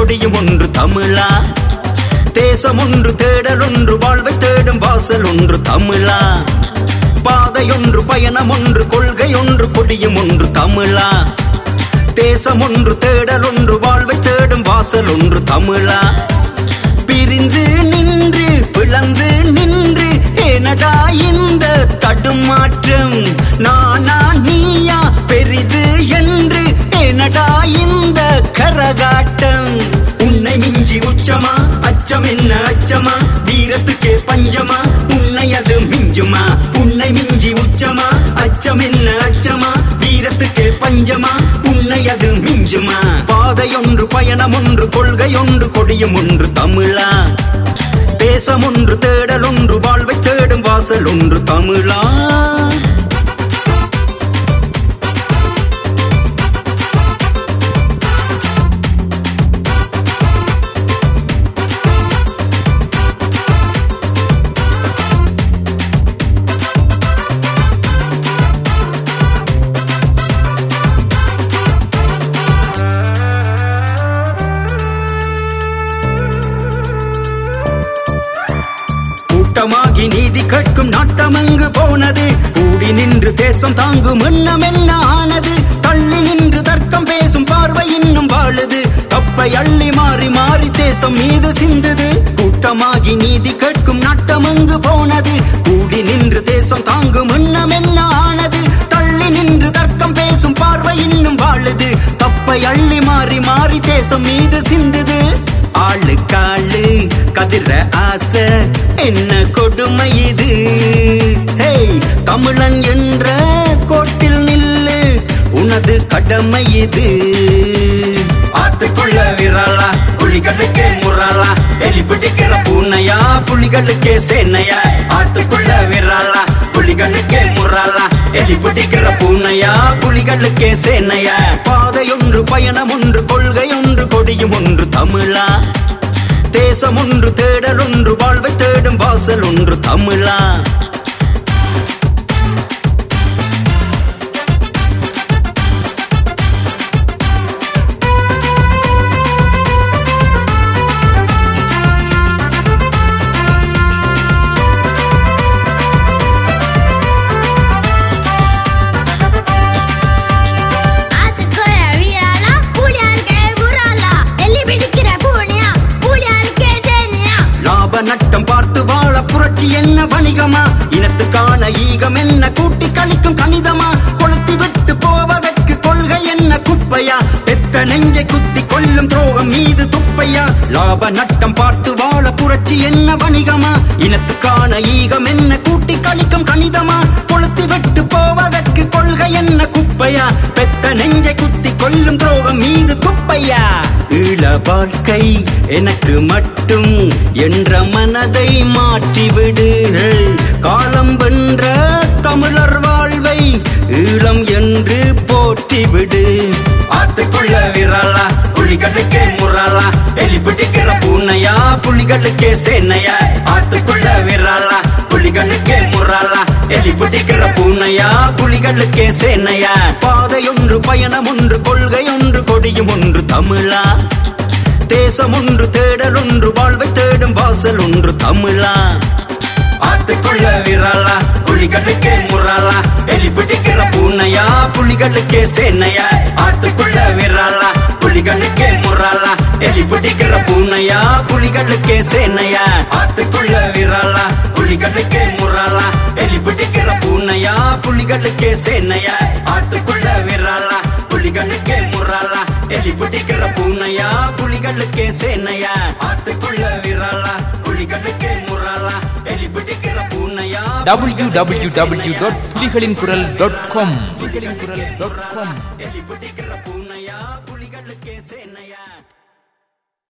கொடியும் ஒன்று தமிழா தேசம் ஒன்று தேடல் ஒன்று வாழ்வை தேடும் வாசல் ஒன்று தமிழா பாதையொன்று பயணம் ஒன்று கொள்கை ஒன்று கொடியும் ஒன்று தமிழா தேசம் ஒன்று தேடல் ஒன்று வாழ்வை தேடும் வாசல் ஒன்று தமிழா பிரிந்து நின்று பிளந்து நின்று ஏனடா இந்த தடுமாற்றம் நானா நீயா பெரிது என்று ஏனடா இந்த கரகாட்டம் உன்னை மிஞ்சி உச்சமா அச்சம் என்ன அச்சமா வீரத்துக்கே பஞ்சமா உன்னை அது மிஞ்சுமா உன்னை மிஞ்சி உச்சமா அச்சம் என்ன அச்சமா வீரத்துக்கே பஞ்சமா உன்னை அது மிஞ்சுமா பாதையொன்று பயணம் ஒன்று கொள்கை ஒன்று கொடியும் ஒன்று தமிழா தேசம் ஒன்று தேடல் ஒன்று வாழ்வை தேடும் வாசல் ஒன்று தமிழா கூட்டமாகி நீதி கேட்கும் நாட்டமங்கு போனது கூடி நின்று தேசம் தாங்கும் எண்ணம் என்ன ஆனது தள்ளி நின்று தர்க்கம் பேசும் பார்வை இன்னும் வாழுது தப்பை அள்ளி மாறி மாறி தேசம் மீது சிந்துது கூட்டமாகி நீதி கேட்கும் நாட்டமங்கு போனது கூடி நின்று தேசம் தாங்கும் எண்ணம் என்ன ஆனது தள்ளி நின்று தர்க்கம் பேசும் பார்வை இன்னும் வாழுது தப்பை அள்ளி மாறி மாறி தேசம் மீது சிந்துது ஆளு காளு கதிர ஆசை என்ன கொடுமை இது ஹேய் தமிழன் என்ற கோட்டில் நில்லு உனது கடமை இது ஆத்துக்குள்ள விரலா புலிகளுக்கே முரலா எலி பிடிக்கிற பூனையா புலிகளுக்கே சேனையா ஆத்துக்குள்ள விரலா புலிகளுக்கே முரலா எலி பிடிக்கிற பூனையா புலிகளுக்கே சேனையா பாதையொன்று பயணம் ஒன்று கொள்கை ஒன்று கொடியும் ஒன்று தமிழா தேசம் ஒன்று தேடல் ஒன்று வாழ்வை தேடும் வாசல் ஒன்று தமிழா ஆத்துக்குற வீராளா புலியானுக்கே புறாளா எலி பிடிக்கிற பூனையா புலியானுக்கே சேனையா லாப நட்டம் பார்த்து வாழ புரட்சி என்ன வணிகமா இனத்துக்கான ஈகம் என்ன கூட்டி கழிக்கும் கணிதமா கொளுத்தி விட்டு போவதற்கு கொள்கை என்ன குப்பையா பெத்த நெஞ்சை குத்தி கொல்லும் துரோகம் மீது துப்பையா லாப நட்டம் பார்த்து வாழ புரட்சி என்ன வணிகமா இனத்துக்கான ஈகம் என்ன கூட்டி கழிக்கும் கணிதமா கொளுத்தி விட்டு போவதற்கு கொள்கை என்ன குப்பையா பெத்த நெஞ்சை குத்தி கொல்லும் துரோகம் மீது துப்பையா ஈழ வாழ்க்கை எனக்கு மட்டும் என்ற மனதை மாற்றிவிடு காலம் வென்ற தமிழர் வாழ்வை ஈழம் என்று போற்றிவிடு ஆத்துக்குள்ள விரலா புலிகளுக்கே முரலா எலி பிடிக்கிற பூனையா புலிகளுக்கே சேனையா ஆத்துக்குள்ள விரலா புலிகளுக்கே முரலா எலி பிடிக்கிற பூனையா புலிகளுக்கே சேனையா பாதையொன்று பயணம் ஒன்று கொள்கை ஒன்று கொடியும் ஒன்று தமிழா தேசம் ஒன்று தேடல் ஒன்று வாழ்வை தேடும் வாசல் ஒன்று தமிழா ஆத்துக்குள்ள விரலா புலிகளுக்கே முரலா எலி பிடிக்கிற பூனையா புலிகளுக்கே சேனையா ஆத்துக்குள்ள விரலா புலிகளுக்கே முரலா எலி பிடிக்கிற பூனையா புலிகளுக்கே சேனையா ஆத்துக்குள்ள விரலா புலிகளுக்கே முரலா எலி பிடிக்கிற பூனையா புலிகளுக்கே சேனையா ஆத்துக்குள்ள விரலா புலிகளுக்கே முரலா எலி பிடிக்கிற பூனையா புலிகளுக்கே சேனையா ஆத்துக்குள்ள விரலா புலிகளுக்கே முரலா எலி பிடிக்கிற பூனையா www.புலிகளின்குரல்.com புலிகளின் குரல் எலி பிடிக்கிற பூனையா புலிகளுக்கே சேனையா